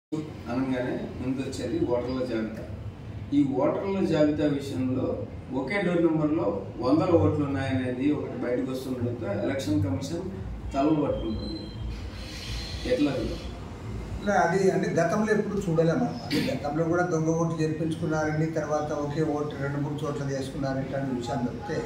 అనగానే ముందు వచ్చేది ఓటర్ల జాబితా ఈ ఓటర్ల జాబితా విషయంలో ఒకే డోర్ నెంబర్లో వందల ఓట్లు ఉన్నాయనేది ఒకటి బయటకు వస్తుండడంతో ఎలక్షన్ కమిషన్ తలలు పట్టుకుంటుంది ఎట్లా అది? ఇలా అది అంటే గతంలో ఎప్పుడు చూడలేము మనం. అంటే గతంలో కూడా దొంగ ఓట్లు చేర్పించుకున్నారని తర్వాత ఒకే ఓటు రెండు మూడు చోట్ల చేసుకున్నారంటే అనే విషయాలు చెప్తే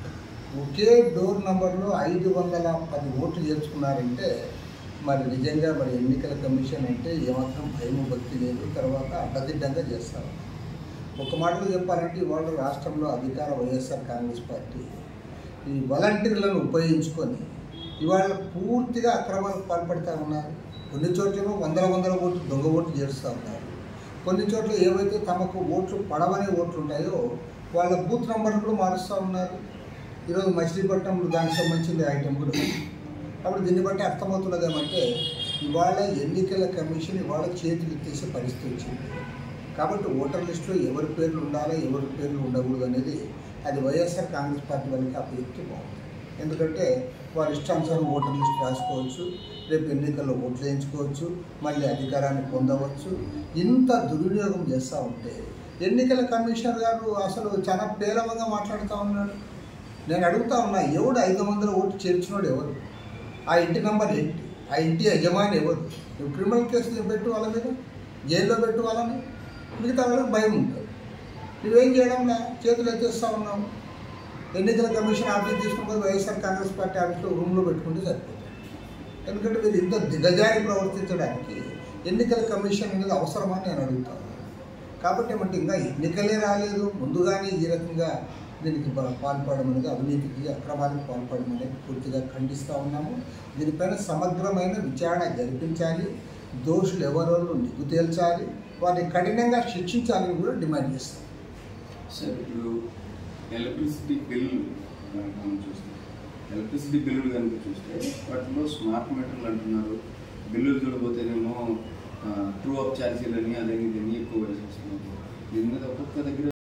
ఒకే డోర్ నంబర్లో ఐదు వందల పది ఓట్లు చేర్చుకున్నారంటే మరి నిజంగా మరి ఎన్నికల కమిషన్ అంటే ఏమాత్రం భయం భక్తి లేదు తర్వాత అడ్డదిడ్డంగా చేస్తారు ఒక మాటలో చెప్పాలంటే ఇవాళ రాష్ట్రంలో అధికార వైఎస్ఆర్ కాంగ్రెస్ పార్టీ ఈ వాలంటీర్లను ఉపయోగించుకొని ఇవాళ పూర్తిగా అక్రమాలకు పాల్పడుతూ ఉన్నారు కొన్ని చోట్లేమో వందల వందల ఓట్లు దొంగ ఓట్లు చేస్తూ ఉన్నారు కొన్ని చోట్ల ఏవైతే తమకు ఓట్లు పడవని ఓట్లు ఉంటాయో వాళ్ళ బూత్ నంబర్లు కూడా మారుస్తూ ఉన్నారు ఈరోజు మచిలీపట్నంలో దానికి సంబంధించిన ఐటెం కూడా ఉంది. కాబట్టి దీన్ని బట్టి అర్థమవుతున్నది ఏమంటే ఇవాళ ఎన్నికల కమిషన్ ఇవాళ చేతులు ఎత్తేసే పరిస్థితి వచ్చింది కాబట్టి ఓటర్ లిస్టులో ఎవరి పేర్లు ఉండాలి ఎవరి పేర్లు ఉండకూడదు అనేది అది వైఎస్ఆర్ కాంగ్రెస్ పార్టీ వాళ్ళకి అప్పచెప్తే బాగుంది ఎందుకంటే వారి ఇష్టానుసారం ఓటర్ లిస్ట్ రాసుకోవచ్చు రేపు ఎన్నికల్లో ఓట్లు వేయించుకోవచ్చు మళ్ళీ అధికారాన్ని పొందవచ్చు ఇంత దుర్వినియోగం చేస్తూ ఉంటే ఎన్నికల కమిషనర్ గారు అసలు చాలా పేలవంగా మాట్లాడుతూ ఉన్నాడు నేను అడుగుతా ఉన్నా ఎవడు ఐదు వందల ఓటు చేర్చినోడు ఎవరు ఆ ఇంటి నంబర్ ఏంటి ఆ ఇంటి యజమాని ఎవరు నువ్వు క్రిమినల్ కేసులు పెట్టు వాళ్ళ మీద జైల్లో పెట్టు వాళ్ళని మిగతా వాళ్ళకి భయం ఉంటుంది నువ్వేం చేయడంలా చేతులు ఎత్తేస్తా ఉన్నావు ఎన్నికల కమిషన్ ఆఫీస్ తీసుకుని పోయి వైఎస్ఆర్ కాంగ్రెస్ పార్టీ ఆఫీస్లో రూమ్లో పెట్టుకుంటే సరిపోతుంది ఎందుకంటే మీరు ఇంత దిగజారి ప్రవర్తించడానికి ఎన్నికల కమిషన్ అనేది అవసరమని నేను అడుగుతాను కాబట్టి ఏమంటే ఇంకా ఎన్నికలే రాలేదు ముందుగానే ఈ రకంగా దీనికి పా- పాల్పడడం అనేది అవినీతికి అక్రమాలకు పాల్పడడం అనేది పూర్తిగా ఖండిస్తూ ఉన్నాము దీనిపైన సమగ్రమైన విచారణ జరిపించాలి దోషులు ఎవరెవరు నిగ్గు తేల్చాలి వారిని కఠినంగా శిక్షించాలని కూడా డిమాండ్ చేస్తాం సార్ ఇప్పుడు ఎలక్ట్రిసిటీ బిల్లు కనుక మనం చూస్తే ఎలక్ట్రిసిటీ బిల్లులు కనుక చూస్తే వాటిలో స్మార్ట్ మీటర్లు అంటున్నారు బిల్లులు చూడబోతేనేమో ట్రూ అప్ ఛార్జీలని అదని దీన్ని ఎక్కువ వేసేస్తున్నారు దీని మీద ఒక్కొక్క దగ్గర